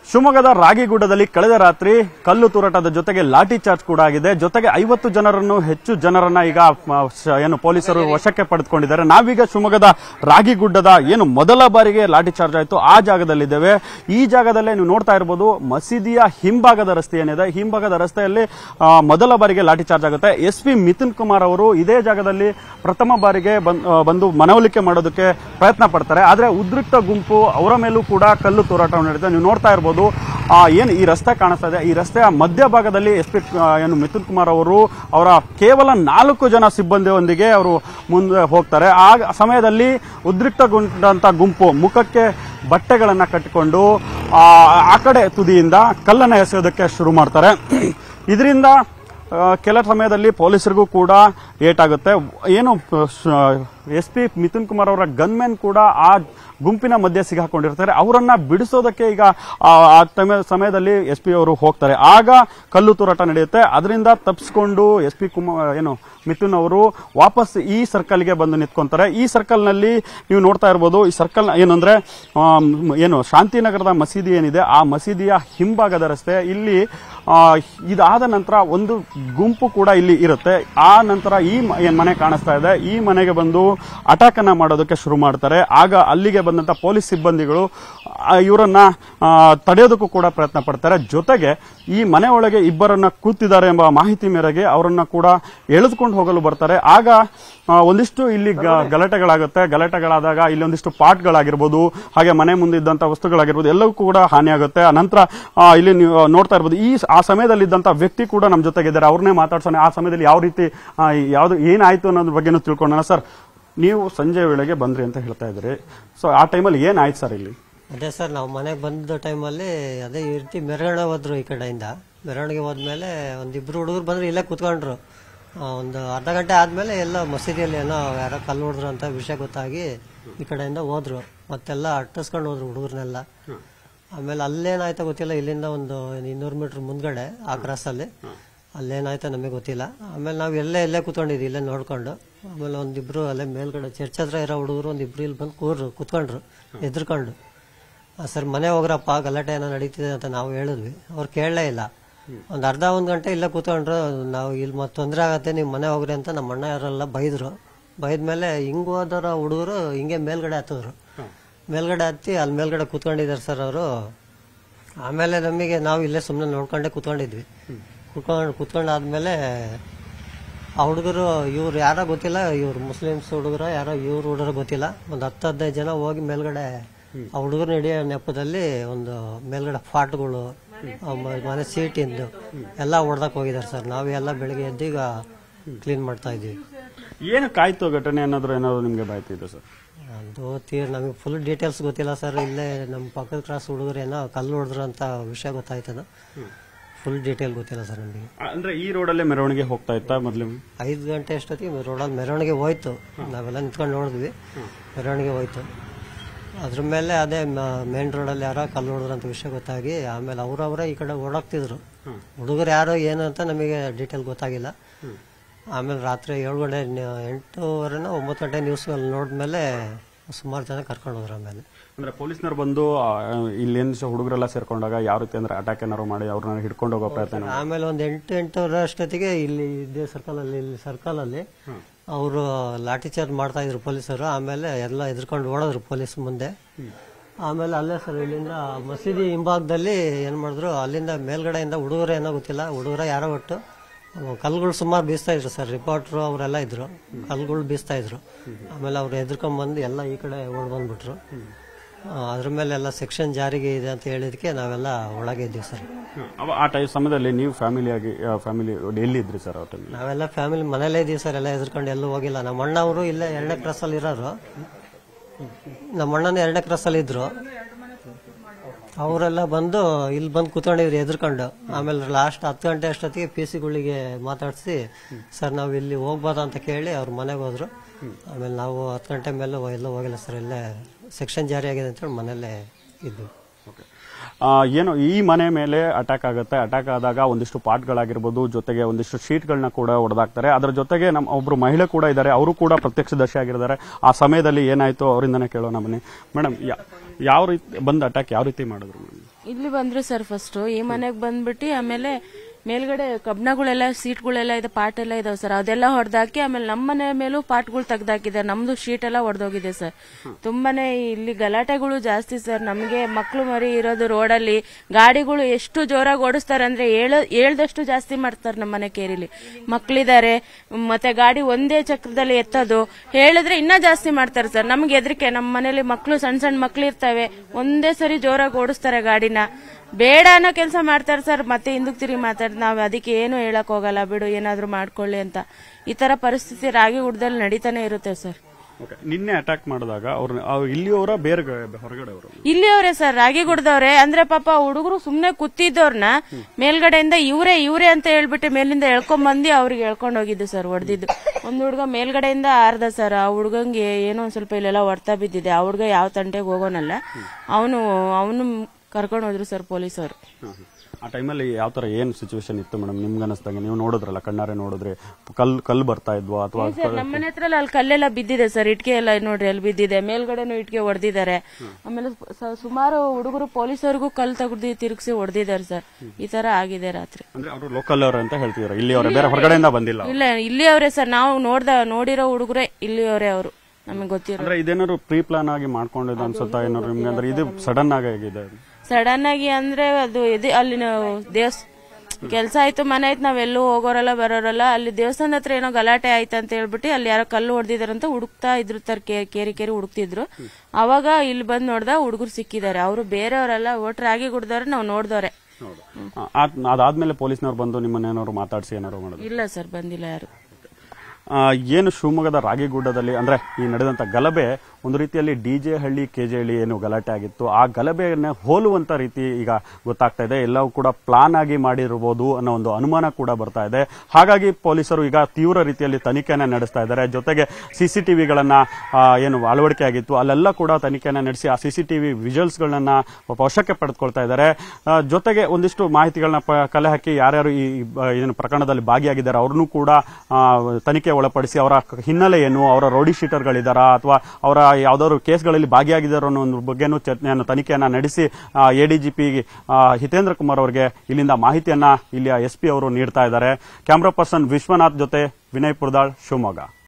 ಶಿವಮೊಗ್ಗದ ರಾಗಿಗುಡ್ಡದಲ್ಲಿ ಕಳೆದ ರಾತ್ರಿ ಕಲ್ಲು ತೂರಾಟದ ಜೊತೆಗೆ ಲಾಠಿ ಚಾರ್ಜ್ ಕೂಡ ಆಗಿದೆ ಜೊತೆಗೆ ಐವತ್ತು ಜನರನ್ನು ಹೆಚ್ಚು ಜನರನ್ನ ಈಗ ಮ, ಶ- ಏನು ಪೊಲೀಸರು ವಶಕ್ಕೆ ಪಡೆದುಕೊಂಡಿದ್ದಾರೆ ನಾವೀಗ ಶಿವಮೊಗ್ಗದ ರಾಗಿಗುಡ್ಡದ ಏನು ಮೊದಲ ಬಾರಿಗೆ ಲಾಠಿ ಚಾರ್ಜ್ ಆಯಿತು ಆ ಜಾಗದಲ್ಲಿದ್ದೇವೆ ಈ ಜಾಗದಲ್ಲೇ ನೀವು ನೋಡ್ತಾ ಇರಬಹುದು ಮಸೀದಿಯ ಹಿಂಭಾಗದ ರಸ್ತೆ ಏನಿದೆ ಹಿಂಭಾಗದ ರಸ್ತೆಯಲ್ಲಿ ಆ, ಮೊದಲ ಬಾರಿಗೆ ಲಾಠಿ ಚಾರ್ಜ್ ಆಗುತ್ತೆ ಎಸ್ ಪಿ ಮಿಥುನ್ ಕುಮಾರ್ ಅವರು ಇದೇ ಜಾಗದಲ್ಲಿ ಪ್ರಥಮ ಬಾರಿಗೆ ಬಂದ್- ಆ, ಬಂದು ಮನವೊಲಿಕೆ ಮಾಡೋದಕ್ಕೆ ಪ್ರಯತ್ನ ಪಡ್ತಾರೆ ಆದ್ರೆ ಉದ್ರಿಕ್ತ ಗುಂಪು ಅವರ ಮೇಲೂ ಕೂಡ ಕಲ್ಲು ತೂರಾಟ ನಡೆದಿದೆ ನೀವು ನೋಡ್ತಾ ಇರಬಹುದು ಆ, ಏನು ಈ ರಸ್ತೆ ಕಾಣಿಸ್ತಾ ಇದೆ ಈ ರಸ್ತೆಯ ಮಧ್ಯಭಾಗದಲ್ಲಿ ಎಸ್ ಪಿ ಏನು ಮಿಥುನ್ ಕುಮಾರ್ ಅವರು ಅವರ ಕೇವಲ ನಾಲ್ಕು ಜನ ಸಿಬ್ಬಂದಿಯೊಂದಿಗೆ ಅವರು ಮುಂದೆ ಹೋಗ್ತಾರೆ ಆ ಸಮಯದಲ್ಲಿ ಉದ್ರಿಕ್ತಗೊಂಡಂತ ಗುಂಪು ಮುಖಕ್ಕೆ ಬಟ್ಟೆಗಳನ್ನ ಕಟ್ಟಿಕೊಂಡು ಆ ಆ ಕಡೆ ತುದಿಯಿಂದ ಕಲ್ಲನ್ನು ಎಸೆಯೋದಕ್ಕೆ ಶುರು ಮಾಡ್ತಾರೆ ಇದರಿಂದ ಆ, ಕೆಲ ಸಮಯದಲ್ಲಿ ಪೊಲೀಸರಿಗೂ ಕೂಡ ಏಟಾಗುತ್ತೆ ಏನು ಎಸ್ ಪಿ ಮಿಥುನ್ ಕುಮಾರ್ ಅವರ ಗನ್ಮೆನ್ ಕೂಡ ಆ ಗುಂಪಿನ ಮಧ್ಯೆ ಸಿಗಾಕೊಂಡಿರ್ತಾರೆ ಅವರನ್ನ ಬಿಡಿಸೋದಕ್ಕೆ ಈಗ ಆ ಆ ಟೈಮ- ಸಮಯದಲ್ಲಿ ಎಸ್ ಪಿ ಅವರು ಹೋಗ್ತಾರೆ ಆಗ ಕಲ್ಲು ತೂರಾಟ ನಡೆಯುತ್ತೆ ಅದರಿಂದ ತಪ್ಪಿಸ್ಕೊಂಡು ಎಸ್ ಪಿ ಕುಮಾರ್ ಏನು ಮಿಥುನ್ ಅವರು ವಾಪಸ್ ಈ ಸರ್ಕಲ್ಗೆ ಬಂದು ನಿಂತ್ಕೊಂತಾರೆ ಈ ಸರ್ಕಲ್ನಲ್ಲಿ ನೀವು ನೋಡ್ತಾ ಇರ್ಬೋದು ಈ ಸರ್ಕಲ್ ಏನಂದ್ರೆ ಆಮ್, ಏನು ಶಾಂತಿನಗರದ ಮಸೀದಿ ಏನಿದೆ ಆ ಮಸೀದಿಯ ಹಿಂಭಾಗದ ರಸ್ತೆ ಇಲ್ಲಿ ಆ, ಇದಾದ ನಂತರ ಒಂದು ಗುಂಪು ಕೂಡ ಇಲ್ಲಿ ಇರುತ್ತೆ ಆ ನಂತರ ಈ ಮ- ಏನ್ ಮನೆ ಕಾಣಿಸ್ತಾ ಇದೆ ಈ ಮನೆಗೆ ಬಂದು ಅಟ್ಯಾಕ್ ಅನ್ನ ಮಾಡೋದಕ್ಕೆ ಶುರು ಮಾಡ್ತಾರೆ ಆಗ ಅಲ್ಲಿಗೆ ಬಂದಂತ ಪೊಲೀಸ್ ಸಿಬ್ಬಂದಿಗಳು ಆ, ಇವರನ್ನ ಆ, ತಡೆಯೋದಕ್ಕೂ ಕೂಡ ಪ್ರಯತ್ನ ಪಡ್ತಾರೆ ಜೊತೆಗೆ ಈ ಮನೆ ಒಳಗೆ ಇಬ್ಬರನ್ನ ಕೂತಿದ್ದಾರೆ ಎಂಬ ಮಾಹಿತಿ ಮೇರೆಗೆ ಅವರನ್ನ ಕೂಡ ಎಳೆದುಕೊಂಡು ಹೋಗಲು ಬರ್ತಾರೆ ಆಗ ಆ, ಒಂದಿಷ್ಟು ಇಲ್ಲಿ ಗ- ಗಲಾಟೆಗಳಾಗುತ್ತೆ ಗಲಾಟೆಗಳಾದಾಗ ಇಲ್ಲಿ ಒಂದಿಷ್ಟು ಪಾಟ್ಗಳಾಗಿರ್ಬೋದು ಹಾಗೆ ಮನೆ ಮುಂದೆ ಇದ್ದಂತ ವಸ್ತುಗಳಾಗಿರ್ಬೋದು ಎಲ್ಲವೂ ಕೂಡ ಹಾನಿಯಾಗುತ್ತೆ ಆ ನಂತರ ಆ, ಇಲ್ಲಿ ನೀವು ನೋಡ್ತಾ ಇರ್ಬೋದು ಈ ಆ ಸಮಯದಲ್ಲಿ ಇದ್ದಂತ ವ್ಯಕ್ತಿ ಕೂಡ ನಮ್ಮ ಜೊತೆಗಿದ್ದಾರೆ ಅವ್ರನ್ನೇ ಮಾತಾಡ್ಸೋಣ ಆ ಸಮಯದಲ್ಲಿ ಯಾವ ರೀತಿ ಆ, ಯಾವ್ದು ಏನಾಯ್ತು ಅನ್ನೋದ್ರ ಬಗ್ಗೆನೂ ತಿಳ್ಕೊಳ್ಳೋಣ ಸರ್ ನೀವು ಸಂಜೆ ವೇಳೆಗೆ ಬಂದ್ರಿ ಅಂತ ಹೇಳ್ತಾ ಇದ್ರಿ ಸೊ ಆ ಟೈಮಲ್ಲಿ ಏನಾಯ್ತು ಸರ್ ಇಲ್ಲಿ ಅದೇ ಸರ್ ನಾವು ಮನೆಗೆ ಬಂದ ಟೈಮಲ್ಲಿ ಅದೇ ಈ ರೀತಿ ಮೆರವಣಿಗೆ ಹೋದ್ರು ಈ ಕಡೆಯಿಂದ ಮೆರವಣಿಗೆ ಹೋದ್ಮೇಲೆ ಒಂದಿಬ್ರು ಹುಡುಗರು ಬಂದ್ರು ಇಲ್ಲೇ ಕುತ್ಕೊಂಡ್ರು ಆ, ಒಂದು ಅರ್ಧ ಗಂಟೆ ಆದ್ಮೇಲೆ ಎಲ್ಲ ಮಸೀದಿಯಲ್ಲಿ ಏನೋ ಯಾರೋ ಕಲ್ಲು ಹೊಡೆದ್ರು ಅಂತ ವಿಷಯ ಗೊತ್ತಾಗಿ ಈ ಕಡೆಯಿಂದ ಹೋದ್ರು ಮತ್ತೆಲ್ಲ ಅಟ್ಟಿಸ್ಕೊಂಡು ಹೋದ್ರು ಹುಡುಗರನ್ನೆಲ್ಲ ಆಮೇಲೆ ಅಲ್ಲೇನಾಯ್ತೋ ಗೊತ್ತಿಲ್ಲ ಇಲ್ಲಿಂದ ಒಂದು ಇನ್ನೂರು ಮೀಟರ್ ಮುಂದ್ಗಡೆ ಆ ಕ್ರಾಸಲ್ಲಿ ಅಲ್ಲೇನಾಯ್ತೋ ನಮಗೆ ಗೊತ್ತಿಲ್ಲ ಆಮೇಲೆ ನಾವು ಎಲ್ಲೇ ಇಲ್ಲೇ ಕುತ್ಕೊಂಡಿದ್ವಿ ಇಲ್ಲೇ ನೋಡ್ಕೊಂಡು ಆಮೇಲೆ ಒಂದಿಬ್ರು ಅಲ್ಲೇ ಮೇಲ್ಗಡೆ ಚರ್ಚ್ ಹತ್ರ ಇರೋ ಹುಡುಗರು ಒಂದಿಬ್ರು ಇಲ್ಲಿ ಬಂದು ಕೂರ್ರು ಕುತ್ಕೊಂಡ್ರು ಎದ್ರುಕೊಂಡು ಆ, ಸರ್ ಮನೆ ಹೋಗ್ರಪ್ಪ ಗಲಾಟೆ ಏನೋ ನಡೀತಿದೆ ಅಂತ ನಾವು ಹೇಳಿದ್ವಿ ಅವ್ರು ಕೇಳಲೇ ಇಲ್ಲ ಒಂದು ಅರ್ಧ ಒಂದು ಗಂಟೆ ಇಲ್ಲೇ ಕೂತ್ಕೊಂಡ್ರು ನಾವು ಇಲ್ಲಿ ಮತ್ತೆ ತೊಂದರೆ ಆಗತ್ತೆ ನೀವು ಮನೆ ಹೋಗ್ರಿ ಅಂತ ನಮ್ಮ ಅಣ್ಣ ಯಾರೆಲ್ಲ ಬೈದ್ರು ಬೈದ್ಮೇಲೆ ಹಿಂಗ್ ಹೋದರ ಹುಡುಗರು ಹಿಂಗೆ ಮೇಲ್ಗಡೆ ಹತ್ತಿದ್ರು ಮೇಲ್ಗಡೆ ಹತ್ತಿ ಅಲ್ಲಿ ಮೇಲ್ಗಡೆ ಕೂತ್ಕೊಂಡಿದ್ದಾರೆ ಸರ್ ಅವರು ಆಮೇಲೆ ನಮಗೆ ನಾವು ಇಲ್ಲೇ ಸುಮ್ಮನೆ ನೋಡ್ಕೊಂಡೇ ಕೂತ್ಕೊಂಡಿದ್ವಿ ಕೂತ್ಕೊಂಡು ಕೂತ್ಕೊಂಡಾದ್ಮೇಲೆ ಆ ಹುಡುಗರು ಇವ್ರು ಯಾರೋ ಗೊತ್ತಿಲ್ಲ ಇವ್ರು ಮುಸ್ಲಿಮ್ಸ್ ಹುಡುಗರ ಯಾರೋ ಇವ್ರು ಹುಡುಗರು ಗೊತ್ತಿಲ್ಲ ಒಂದು ಹತ್ತು ಹದಿನೈದು ಜನ ಹೋಗಿ ಮೇಲ್ಗಡೆ ಆ ಹುಡುಗರು ನಡೆಯೋ ನೆಪದಲ್ಲಿ ಒಂದು ಮೇಲ್ಗಡೆ ಫಾಟ್ಗಳು ಆ ಮ- ಮನೆ ಸೀಟಿಂದು ಎಲ್ಲ ಹೊಡೆದಕ್ಕೆ ಹೋಗಿದ್ದಾರೆ ಸರ್ ನಾವೆಲ್ಲ ಬೆಳಿಗ್ಗೆ ಎದ್ದು ಈಗ ಕ್ಲೀನ್ ಮಾಡ್ತಾ ಇದ್ದೀವಿ ಏನು ಕಾಯ್ತು ಘಟನೆ ಅನ್ನೋದ್ರ ಏನಾದ್ರು ನಿಮ್ಗೆ ಬಾಯ್ತಿದೆ ಸರ್ ಅದು ತೀರ್ ನಮಗೆ ಫುಲ್ ಡೀಟೇಲ್ಸ್ ಗೊತ್ತಿಲ್ಲ ಸರ್ ಇಲ್ಲೇ ನಮ್ಮ ಪಕ್ಕದ ಕ್ರಾಸ್ ಹುಡುಗರು ಏನೋ ಕಲ್ಲು ಹೊಡೆದ್ರು ಅಂತ ವಿಷಯ ಗೊತ್ತಾಯ್ತದ ಫುಲ್ ಡೀಟೇಲ್ ಗೊತ್ತಿಲ್ಲ ಸರ್ ನಮಗೆ ಅಂದ್ರೆ ಈ ರೋಡಲ್ಲೇ ಮೆರವಣಿಗೆ ಹೋಗ್ತಾ ಇತ್ತಾ ಮೊದಲು ಐದು ಗಂಟೆ ಅಷ್ಟೊತ್ತಿಗೆ ರೋಡಲ್ಲಿ ಮೆರವಣಿಗೆ ಹೋಯ್ತು ನಾವೆಲ್ಲ ನಿಂತ್ಕೊಂಡು ನೋಡಿದ್ವಿ ಮೆರವಣಿಗೆ ಹೋಯ್ತು ಅದ್ರ ಮೇಲೆ ಅದೇ ಮೇನ್ ರೋಡಲ್ಲಿ ಯಾರೋ ಕಲ್ಲು ಹೊಡೆದ್ರು ಅಂತ ವಿಷಯ ಗೊತ್ತಾಗಿ ಆಮೇಲೆ ಅವರವರೇ ಈ ಕಡೆ ಓಡಾಕ್ತಿದ್ರು ಹುಡುಗರು ಯಾರು ಏನು ಅಂತ ನಮಗೆ ಡೀಟೇಲ್ ಗೊತ್ತಾಗಿಲ್ಲ ಆಮೇಲೆ ರಾತ್ರಿ ಏಳು ಗಂಟೆ ನ- ಎಂಟೂವರೆನ ಒಂಬತ್ತು ಗಂಟೆ ನ್ಯೂಸ್ ನೋಡಿದ್ಮೇಲೆ ಸುಮಾರು ಜನ ಕರ್ಕೊಂಡು ಹೋದ್ರು ಆಮೇಲೆ ಅಂದ್ರೆ ಪೊಲೀಸ್ನವ್ರು ಬಂದು ಆ, ಇಲ್ಲೇನ್ ಹುಡುಗರೆಲ್ಲ ಸೇರ್ಕೊಂಡಾಗ ಯಾವ ರೀತಿ ಅಂದ್ರೆ ಅಟ್ಯಾಕ್ ಏನಾರು ಮಾಡಿ ಅವ್ರನ್ನ ಹಿಡ್ಕೊಂಡು ಹೋಗೋ ಪ್ರಯತ್ನ ಆಮೇಲೆ ಒಂದು ಎಂಟು ಎಂಟೂವರೆ ಅಷ್ಟೊತ್ತಿಗೆ ಇಲ್ಲಿ ಇದೇ ಸರ್ಕಲ್ ಅಲ್ಲಿ ಇಲ್ಲಿ ಸರ್ಕಲ್ ಅಲ್ಲಿ ಅವರು ಲಾಠಿ ಚಾರ್ಜ್ ಮಾಡ್ತಾ ಇದ್ರು ಪೊಲೀಸರು ಆಮೇಲೆ ಎಲ್ಲ ಎದ್ಕೊಂಡು ಓಡೋದ್ರು ಪೊಲೀಸ್ ಮುಂದೆ ಆಮೇಲೆ ಅಲ್ಲೇ ಸರ್ ಇಲ್ಲಿಂದ ಮಸೀದಿ ಹಿಂಭಾಗದಲ್ಲಿ ಏನ್ ಮಾಡಿದ್ರು ಅಲ್ಲಿಂದ ಮೇಲ್ಗಡೆಯಿಂದ ಹುಡುಗರು ಏನೋ ಗೊತ್ತಿಲ್ಲ ಹುಡುಗರ ಯಾರೋ ಒಟ್ಟು ಕಲ್ಗಳು ಸುಮಾರು ಬೀಸ್ತಾ ಇದ್ರು ಸರ್ ರಿಪೋರ್ಟ್ರು ಅವರೆಲ್ಲ ಇದ್ರು ಕಲ್ಗಳು ಬೀಸ್ತಾ ಇದ್ರು ಆಮೇಲೆ ಅವ್ರು ಎದ್ಕೊಂಡ್ ಬಂದು ಎಲ್ಲ ಈ ಕಡೆ ಓಡ್ ಬಂದ್ಬಿಟ್ರು ಆ, ಅದ್ರ ಮೇಲೆ ಎಲ್ಲ ಸೆಕ್ಷನ್ ಜಾರಿಗೆ ಇದೆ ಅಂತ ಹೇಳಿದಕ್ಕೆ ನಾವೆಲ್ಲ ಒಳಗೆ ಇದ್ದೀವಿ ಸರ್ ಅವ ಆ ಟೈಮ್ ಸಮಯದಲ್ಲಿ ನೀವು ಫ್ಯಾಮಿಲಿ ಆಗಿ ಫ್ಯಾಮಿಲಿ ಎಲ್ಲಿದ್ರಿ ಸರ್ ಆ ಟೈಮ್ ನಾವೆಲ್ಲ ಫ್ಯಾಮಿಲಿ ಮನೇಲೇ ಇದೀವಿ ಸರ್ ಎಲ್ಲ ಎದ್ಕೊಂಡು ಎಲ್ಲೂ ಹೋಗಿಲ್ಲ ನಮ್ಮ ಅಣ್ಣ ಅವರು ಇಲ್ಲೇ ಎರಡನೇ ಕ್ರಾಸ್ ಅಲ್ಲಿ ಇರೋರು ನಮ್ಮ ಅಣ್ಣನ ಎರಡನೇ ಕ್ರಾಸ್ ಅಲ್ಲಿ ಇದ್ರು ಅವರೆಲ್ಲ ಬಂದು ಇಲ್ಲಿ ಬಂದು ಕೂತ್ಕೊಂಡಿವ್ರಿ ಎದ್ಕೊಂಡು ಆಮೇಲೆ ಲಾಸ್ಟ್ ಹತ್ತು ಗಂಟೆ ಅಷ್ಟೊತ್ತಿಗೆ ಪಿ ಸಿಗಳಿಗೆ ಮಾತಾಡಿಸಿ ಸರ್ ನಾವು ಇಲ್ಲಿ ಹೋಗ್ಬೋದಾ ಅಂತ ಕೇಳಿ ಅವ್ರ ಮನೆಗೆ ಹೋದ್ರು ಆಮೇಲೆ ನಾವು ಹತ್ತು ಗಂಟೆ ಮೇಲೆ ಎಲ್ಲ ಹೋಗಿಲ್ಲ ಸರ್ ಇಲ್ಲೇ ಸೆಕ್ಷನ್ ಜಾರಿ ಆಗಿದೆ ಅಂತೇಳಿ ಮನೆಯಲ್ಲೇ ಇದ್ವಿ ಆ, ಏನು ಈ ಮನೆ ಮೇಲೆ ಅಟ್ಯಾಕ್ ಆಗುತ್ತೆ ಅಟ್ಯಾಕ್ ಆದಾಗ ಒಂದಿಷ್ಟು ಪಾಟ್ಗಳಾಗಿರ್ಬೋದು ಜೊತೆಗೆ ಒಂದಿಷ್ಟು ಶೀಟ್ಗಳನ್ನ ಕೂಡ ಹೊಡೆದಾಕ್ತಾರೆ ಅದರ ಜೊತೆಗೆ ನಮ್ಮ ಒಬ್ರು ಮಹಿಳೆ ಕೂಡ ಇದ್ದಾರೆ ಅವರು ಕೂಡ ಪ್ರತ್ಯಕ್ಷದರ್ಶಿ ಆಗಿದ್ದಾರೆ ಆ ಸಮಯದಲ್ಲಿ ಏನಾಯ್ತು ಅವರಿಂದನೇ ಕೇಳೋಣ ಬನ್ನಿ ಮೇಡಮ್ ಯಾವ ರೀತಿ ಬಂದು ಅಟ್ಯಾಕ್ ಯಾವ ರೀತಿ ಮಾಡಿದ್ರು ಮೇಡಮ್ ಇಲ್ಲಿ ಬಂದ್ರು ಸರ್ ಫಸ್ಟ್ ಈ ಮನೆಗ್ ಬಂದ್ಬಿಟ್ಟು ಆಮೇಲೆ ಮೇಲ್ಗಡೆ ಕಬ್ಣಗಳೆಲ್ಲ ಸೀಟ್ಗಳೆಲ್ಲ ಇದೆ ಪಾಟ್ ಎಲ್ಲ ಇದಾವೆ ಸರ್ ಅದೆಲ್ಲ ಹೊಡೆದಾಕಿ ಆಮೇಲೆ ನಮ್ಮ ಮನೆ ಮೇಲೂ ಪಾಟ್ಗಳು ತೆಗ್ದಾಕಿದ್ದಾರೆ ನಮ್ದು ಶೀಟ್ ಎಲ್ಲ ಹೊಡೆದೋಗಿದೆ ಸರ್ ತುಂಬಾನೇ ಇಲ್ಲಿ ಗಲಾಟೆಗಳು ಜಾಸ್ತಿ ಸರ್ ನಮ್ಗೆ ಮಕ್ಳು ಮರಿ ಇರೋದು ರೋಡಲ್ಲಿ ಗಾಡಿಗಳು ಎಷ್ಟು ಜೋರಾಗಿ ಓಡಿಸ್ತಾರೆ ಅಂದ್ರೆ ಏಳ ಏಳ್ದಷ್ಟು ಜಾಸ್ತಿ ಮಾಡ್ತಾರೆ ನಮ್ಮ ಮನೆ ಕೇರಿಲಿ ಮಕ್ಳಿದ್ದಾರೆ ಮತ್ತೆ ಗಾಡಿ ಒಂದೇ ಚಕ್ರದಲ್ಲಿ ಎತ್ತೋದು ಹೇಳಿದ್ರೆ ಇನ್ನ ಜಾಸ್ತಿ ಮಾಡ್ತಾರೆ ಸರ್ ನಮ್ಗೆ ಹೆದರಿಕೆ ನಮ್ಮ ಮನೇಲಿ ಮಕ್ಳು ಸಣ್ಣ ಸಣ್ಣ ಮಕ್ಳು ಇರ್ತವೆ ಒಂದೇ ಸರಿ ಜೋರಾಗಿ ಓಡಿಸ್ತಾರೆ ಗಾಡಿನ ಬೇಡ ಅನ್ನೋ ಕೆಲಸ ಮಾಡ್ತಾರೆ ಸರ್ ಮತ್ತೆ ಹಿಂದಕ್ಕೆ ತಿರುಗಿ ಮಾತಾಡ್ ನಾವ್ ಅದಕ್ಕೆ ಏನು ಹೇಳಕ್ ಹೋಗಲ್ಲ ಬಿಡು ಏನಾದ್ರೂ ಮಾಡ್ಕೊಳ್ಳಿ ಅಂತ ಈ ತರ ಪರಿಸ್ಥಿತಿ ರಾಗಿ ಗುಡ್ಡದಲ್ಲಿ ನಡೀತಾನೆ ಇರುತ್ತೆ ಸರ್ ಓಕೆ ನಿನ್ನೆ ಅಟ್ಯಾಕ್ ಮಾಡಿದಾಗ ಅವ್ರ ಅವ್ರು ಇಲ್ಲಿಯವರ ಬೇರೆ ಗ- ಹೊರಗಡೆ ಅವರು ಇಲ್ಲಿಯವ್ರೆ ಸರ್ ರಾಗಿ ಗುಡ್ದವ್ರೆ ಅಂದ್ರೆ ಪಾಪ ಹುಡುಗರು ಸುಮ್ನೆ ಕೂತಿದ್ದವ್ರನ್ನ ಮೇಲ್ಗಡೆಯಿಂದ ಇವ್ರೆ ಇವ್ರೆ ಅಂತ ಹೇಳ್ಬಿಟ್ಟು ಮೇಲಿಂದ ಎಳ್ಕೊಂಡ್ ಬಂದು ಅವ್ರಿಗೆ ಎಳ್ಕೊಂಡ್ ಹೋಗಿದ್ದು ಸರ್ ಹೊಡೆದಿದ್ದು ಒಂದ್ ಹುಡುಗ ಮೇಲ್ಗಡೆಯಿಂದ ಆರ್ದ ಸರ್ ಆ ಹುಡುಗಂಗೆ ಏನೋ ಒಂದ್ ಸ್ವಲ್ಪ ಇಲ್ಲೆಲ್ಲ ಹೊಡ್ತಾ ಬಿದ್ದಿದೆ ಆ ಹುಡುಗ ಯಾವ ತಂಟೆಗೆ ಹೋಗೋನಲ್ಲ ಅವನು ಅವನು ಕರ್ಕೊಂಡು ಹೋದ್ರು ಸರ್ ಪೊಲೀಸರು ಆ ಟೈಮಲ್ಲಿ ಯಾವ ತರ ಏನ್ ಸಿಚುವೇಶನ್ ಇತ್ತು ಮೇಡಮ್ ನಿಮ್ಗೆ ಅನಿಸ್ದಂಗೆ ನೀವು ನೋಡಿದ್ರಲ್ಲ ಕಣ್ಣಾರೆ ನೋಡಿದ್ರೆ ಕಲ್ ಕಲ್ ಬರ್ತಾ ಇದ್ವಾ ಅಥವಾ ಸರ್ ನಮ್ಮ ಮನೆ ಹತ್ರ ಅಲ್ಲಿ ಕಲ್ಲೆಲ್ಲ ಬಿದ್ದಿದೆ ಸರ್ ಇಟ್ಕೆ ಎಲ್ಲ ನೋಡ್ರಿ ಅಲ್ಲಿ ಬಿದ್ದಿದೆ ಮೇಲ್ಗಡೆನೂ ಇಟ್ಕೆ ಹೊಡೆದಿದ್ದಾರೆ ಆಮೇಲೆ ಸ- ಸುಮಾರು ಹುಡುಗರು ಪೊಲೀಸರಿಗೂ ಕಲ್ ತೆಗ್ದು ತಿರುಗಿಸಿ ಹೊಡೆದಿದ್ದಾರೆ ಸರ್ ಈ ತರ ಆಗಿದೆ ರಾತ್ರಿ ಅಂದ್ರೆ ಅವರು ಲೋಕಲ್ ಅವ್ರ ಅಂತ ಹೇಳ್ತಿದಾರೆ ಇಲ್ಲಿ ಅವರ ಬೇರೆ ಹೊರಗಡೆಯಿಂದ ಬಂದಿಲ್ಲ ಅವ್ರು. ಇಲ್ಲ ಇಲ್ಲಿ ಅವರೇ ಸರ್ ನಾವು ನೋಡ್ದ ನೋಡಿರೋ ಹುಡುಗರೇ ಇಲ್ಲಿ ಅವರೇ ಅವರು ನಮಗೆ ಗೊತ್ತಿರೋ ಅಂದ್ರೆ ಇದೇನಾದ್ರು ಪ್ರೀ ಪ್ಲಾನ್ ಆಗಿ ಮಾಡ್ಕೊಂಡಿದ್ದು ಅನ್ಸುತ್ತಾ ಏನಾದ್ರು ನಿಮ್ಗೆ ಅಂದ್ರೆ ಇದು ಸಡನ್ ಆಗಿ ಆಗಿದೆ ಸಡನ್ ಆಗಿ ಅಂದ್ರೆ ಅದು ಇದು ಅಲ್ಲಿ ದೇವಸ್ ಕೆಲಸ ಆಯ್ತು ಮನೆ ಆಯ್ತು ನಾವೆಲ್ಲೂ ಹೋಗೋರಲ್ಲ ಬರೋರಲ್ಲ ಅಲ್ಲಿ ದೇವಸ್ಥಾನದ ಹತ್ರ ಏನೋ ಗಲಾಟೆ ಆಯ್ತು ಅಂತ ಹೇಳ್ಬಿಟ್ಟು ಅಲ್ಲಿ ಯಾರೋ ಕಲ್ಲು ಹೊಡೆದಿದಾರಂತ ಹುಡುಕ್ತಾ ಇದ್ರು ತರ ಕೇರಿ ಕೇರಿ ಹುಡುಕ್ತಿದ್ರು ಅವಾಗ ಇಲ್ಲಿ ಬಂದ್ ನೋಡ್ದ ಹುಡುಗರು ಸಿಕ್ಕಿದ್ದಾರೆ ಅವರು ಬೇರೆಯವರೆಲ್ಲ ಒಟ್ಟು ರಾಗಿ ಕುಡ್ದವ್ರೆ ನಾವು ನೋಡ್ದವ್ರೆ ಆ- ಆ- ಅದಾದ್ಮೇಲೆ ಪೊಲೀಸ್ನವ್ರು ಬಂದು ನಿಮ್ಮನ್ನ ಏನಾದ್ರು ಮಾತಾಡಿಸಿ ಏನಾದ್ರು ಮಾಡಿದ್ರು ಇಲ್ಲ ಸರ್ ಬಂದಿಲ್ಲ ಯಾರು ಆ, ಏನು ಶಿವಮೊಗ್ಗದ ರಾಗಿಗುಡ್ಡದಲ್ಲಿ ಅಂದ್ರೆ ಈ ನಡೆದಂತ ಗಲಭೆ ಒಂದು ರೀತಿಯಲ್ಲಿ ಡಿಜೆ ಹಳ್ಳಿ ಕೆಜೆ ಹಳ್ಳಿ ಏನು ಗಲಾಟೆ ಆಗಿತ್ತು ಆ ಗಲಭೆಯನ್ನ ಹೋಲುವಂತ ರೀತಿ ಈಗ ಗೊತ್ತಾಗ್ತಾ ಇದೆ ಎಲ್ಲವೂ ಕೂಡ ಪ್ಲಾನ್ ಆಗಿ ಮಾಡಿರಬಹುದು ಅನ್ನೋ ಒಂದು ಅನುಮಾನ ಕೂಡ ಬರ್ತಾ ಇದೆ ಹಾಗಾಗಿ ಪೊಲೀಸರು ಈಗ ತೀವ್ರ ರೀತಿಯಲ್ಲಿ ತನಿಖೆಯನ್ನ ನಡೆಸ್ತಾ ಇದ್ದಾರೆ ಜೊತೆಗೆ ಸಿಸಿಟಿವಿಗಳನ್ನ ಏನು ಅಳವಡಿಕೆ ಆಗಿತ್ತು ಅಲ್ಲೆಲ್ಲ ಕೂಡ ತನಿಖೆಯನ್ನ ನಡೆಸಿ ಆ ಸಿಸಿಟಿವಿ ವಿಜುವಲ್ಸ್ಗಳನ್ನ ವಶಕ್ಕೆ ಪಡೆದುಕೊಳ್ತಾ ಇದ್ದಾರೆ ಆ, ಜೊತೆಗೆ ಒಂದಿಷ್ಟು ಮಾಹಿತಿಗಳನ್ನ ಪ- ಕಲೆ ಹಾಕಿ ಯಾರ್ಯಾರು ಈ ಬ- ಏನು ಪ್ರಕರಣದಲ್ಲಿ ಭಾಗಿಯಾಗಿದ್ದಾರೆ ಅವ್ರನ್ನೂ ಕೂಡ ಆ, ತನಿಖೆ ಒಳಪಡಿಸಿ ಅವರ ಹಿನ್ನೆಲೆ ಏನು ಅವರ ರೌಡಿ ಶೀಟರ್ಗಳಿದ್ದಾರಾ ಅಥವಾ ಅವರ ಯಾವ್ದಾದ್ರು ಕೇಸ್ಗಳಲ್ಲಿ ಭಾಗಿಯಾಗಿದ್ದಾರೋ ಅನ್ನೋ ಒಂದು ಬಗ್ಗೆನೂ ಚರ್ಚೆಯನ್ನು ತನಿಖೆಯನ್ನ ನಡೆಸಿ ಎಡಿಜಿಪಿ ಹಿತೇಂದ್ರ ಕುಮಾರ್ ಅವರಿಗೆ ಇಲ್ಲಿಂದ ಮಾಹಿತಿಯನ್ನ ಇಲ್ಲಿಯ ಎಸ್ ಪಿ ಅವರು ನೀಡ್ತಾ ಇದ್ದಾರೆ ಕ್ಯಾಮ್ರಾ ಪರ್ಸನ್ ವಿಶ್ವನಾಥ್ ಜೊತೆ ವಿನಯ್ ಪುರದಾಳ್ ಶಿವಮೊಗ್ಗ